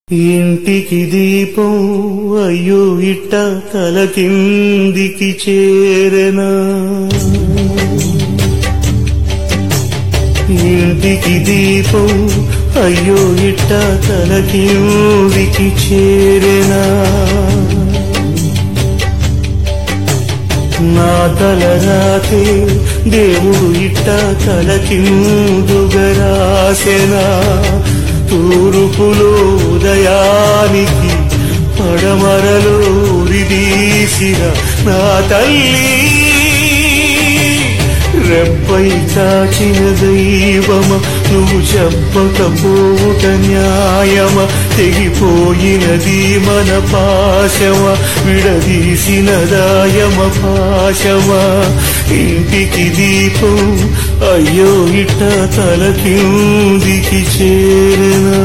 ఇంటికి దీపం అయ్యో ఇట్ట తల కిందికి చేరనా ఇంటికి దీపం అయ్యో ఇట్ట తల కిందికి చేరనా నా తల రాతే దేవుడు ఇట్ట తల కిందుగరాసెనా తూర్పులో ఉదయానికి పడమరలో ఉరిదీసిన నా తల్లి రెప్పై చాచిన దైవమ నువ్వు చెప్పకపోవుట న్యాయమ తెగిపోయినది మన పాశమ విడదీసిన దాయమ పాశమ ఇంటికి దీపం అయ్యో ఇట్ట తల కిందికి చేరనా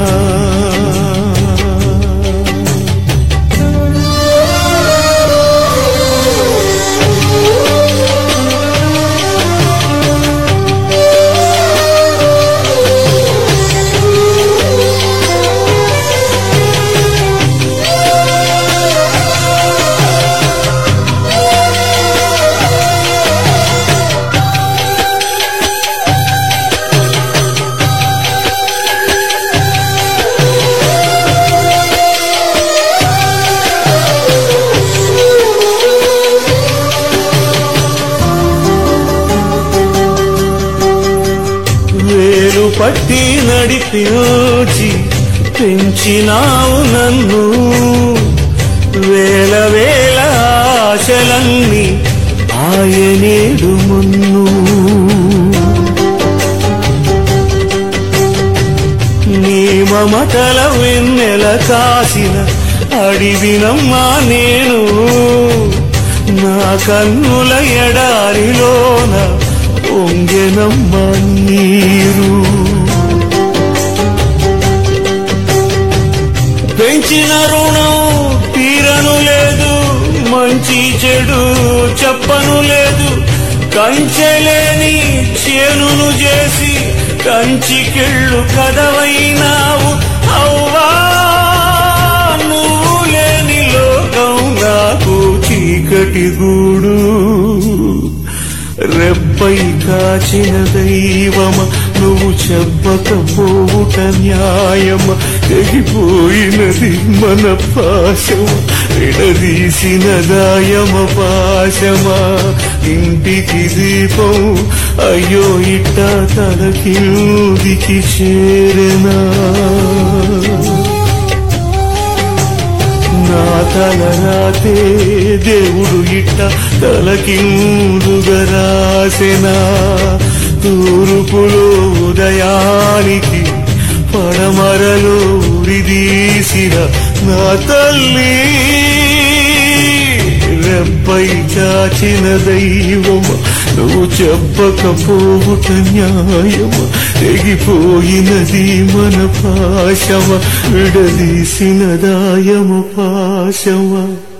వేలు పట్టి నడిపించి పెంచినావు నన్ను వేల వేల ఆశలన్నీ ఆయనేడు మున్ను నీ మమతల వెన్నెల కాసిన అడివినమ్మా నేను నా కన్నుల ఎడారిలోన ఒంగెనమ్మ నీరు పెంచిన రుణం తీరను లేదు మంచి చెడు చెప్పను లేదు కంచెలేని చేనును చేసి కంచికెళ్ళు కదవైనావు అవ్వా నువ్వు లేని లోకం నాకు చీకటి గూడు రెప్పై కాచిన దైవమ నువ్వు చెప్పకపోవుట న్యాయమ తెగిపోయినది మన పాశమ విడదీసిన దాయమ పాశమా ఇంటికి దీపం అయ్యో ఇట్ట తలకిందికి చేరనా నా తల రాతే దేవుడు ఇట్ట తలకిందుగరాసెనా తూర్పులో ఉదయానికి పడమరలో ఉరిదీసిన నా తల్లి రెప్పై చాచిన దైవమ నువ్వు చెప్పకపోవుట న్యాయమ తెగిపోయినది మన పాశమ విడదీసిన దాయమ పాశమ